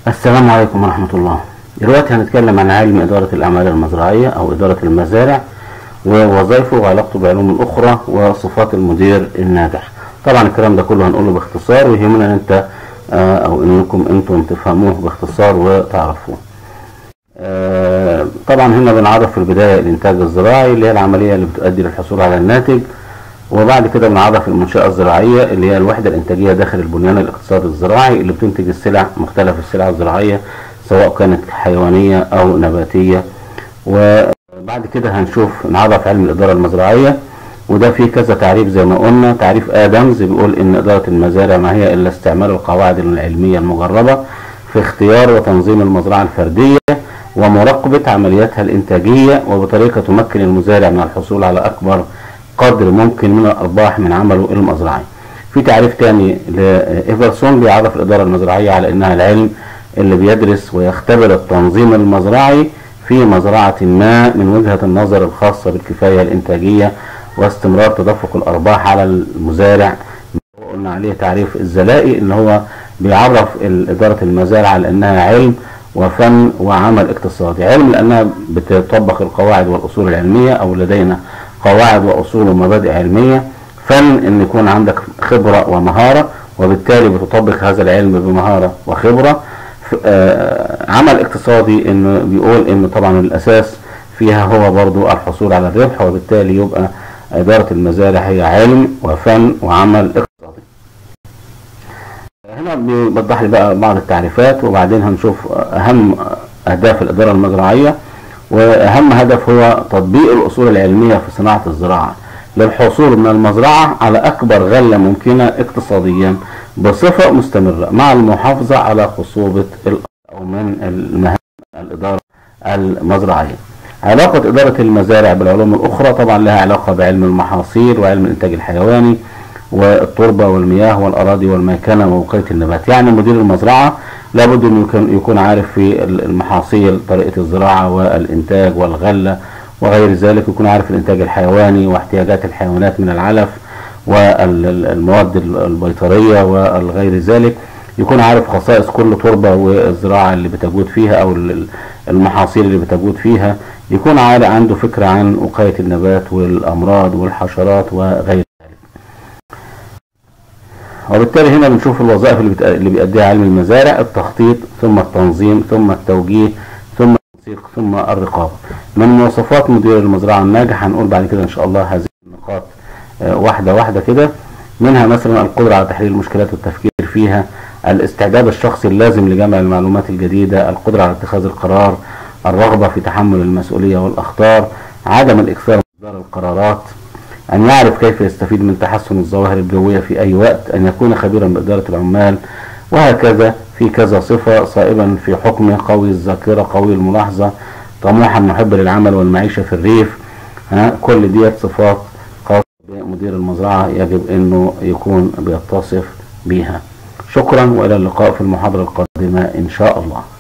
السلام عليكم ورحمة الله دلوقتي هنتكلم عن علم إدارة الأعمال المزرعية أو إدارة المزارع ووظائفه وعلاقته بعلوم الأخرى وصفات المدير الناجح طبعا الكلام ده كله هنقوله باختصار ويهمنا ان انت آه، او انكم انتم تفهموه باختصار وتعرفوه آه، طبعا هنا بنعرف في البداية الانتاج الزراعي اللي هي العملية اللي بتؤدي للحصول على الناتج وبعد كده بنعرف المنشأة الزراعية اللي هي الوحدة الإنتاجية داخل البنيان الاقتصادي الزراعي اللي بتنتج السلع مختلف السلع الزراعية سواء كانت حيوانية أو نباتية وبعد كده هنشوف نعرف علم الإدارة المزرعية وده فيه كذا تعريف زي ما قلنا تعريف آدمز بيقول إن إدارة المزارع ما هي إلا استعمال القواعد العلمية المجربة في اختيار وتنظيم المزرعة الفردية ومراقبة عملياتها الإنتاجية وبطريقة تمكن المزارع من الحصول على أكبر قدر ممكن من الأرباح من عمله المزرعي في تعريف تاني لإيفرسون بيعرف الإدارة المزرعية على إنها العلم اللي بيدرس ويختبر التنظيم المزرعي في مزرعة ما من وجهة النظر الخاصة بالكفاية الإنتاجية واستمرار تدفق الأرباح على المزارع قلنا عليه تعريف الزلائي إن هو بيعرف إدارة المزارع على إنها علم وفن وعمل اقتصادي علم لأنها بتطبق القواعد والأصول العلمية أو لدينا قواعد وأصول ومبادئ علمية فن إن يكون عندك خبرة ومهارة وبالتالي بتطبق هذا العلم بمهارة وخبرة آه عمل اقتصادي إنه بيقول إن طبعا الأساس فيها هو برضو الحصول على الربح وبالتالي يبقى إدارة المزارع هي علم وفن وعمل اقتصادي هنا بيوضح لي بقى بعض التعريفات وبعدين هنشوف أهم أهداف الإدارة المزرعية وأهم هدف هو تطبيق الأصول العلمية في صناعة الزراعة للحصول من المزرعة على أكبر غلة ممكنة اقتصاديا بصفة مستمرة مع المحافظة على خصوبة أو من المهام الإدارة المزرعية علاقة إدارة المزارع بالعلوم الأخرى طبعا لها علاقة بعلم المحاصيل وعلم الإنتاج الحيواني والتربة والمياه والأراضي والميكنة ووقاية النبات يعني مدير المزرعة لابد أن يكون عارف في المحاصيل طريقة الزراعة والإنتاج والغلة وغير ذلك يكون عارف الإنتاج الحيواني واحتياجات الحيوانات من العلف والمواد البيطرية وغير ذلك يكون عارف خصائص كل تربة والزراعة اللي بتجود فيها أو المحاصيل اللي بتجود فيها يكون عارف عنده فكرة عن وقاية النبات والأمراض والحشرات وغير ذلك وبالتالي هنا بنشوف الوظائف اللي, اللي بيأديها علم المزارع التخطيط ثم التنظيم ثم التوجيه ثم التنسيق ثم الرقابة من مواصفات مدير المزرعة الناجح هنقول بعد كده إن شاء الله هذه النقاط واحدة واحدة كده منها مثلا القدرة على تحليل المشكلات والتفكير فيها الاستعداد الشخصي اللازم لجمع المعلومات الجديدة القدرة على اتخاذ القرار الرغبة في تحمل المسؤولية والأخطار عدم الإكثار من إصدار القرارات أن يعرف كيف يستفيد من تحسن الظواهر الجوية في أي وقت أن يكون خبيرا بإدارة العمال وهكذا في كذا صفة صائبا في حكمه قوي الذاكرة قوي الملاحظة طموحا محب للعمل والمعيشة في الريف ها كل ديت صفات خاصة بمدير المزرعة يجب أنه يكون بيتصف بيها شكرا وإلى اللقاء في المحاضرة القادمة إن شاء الله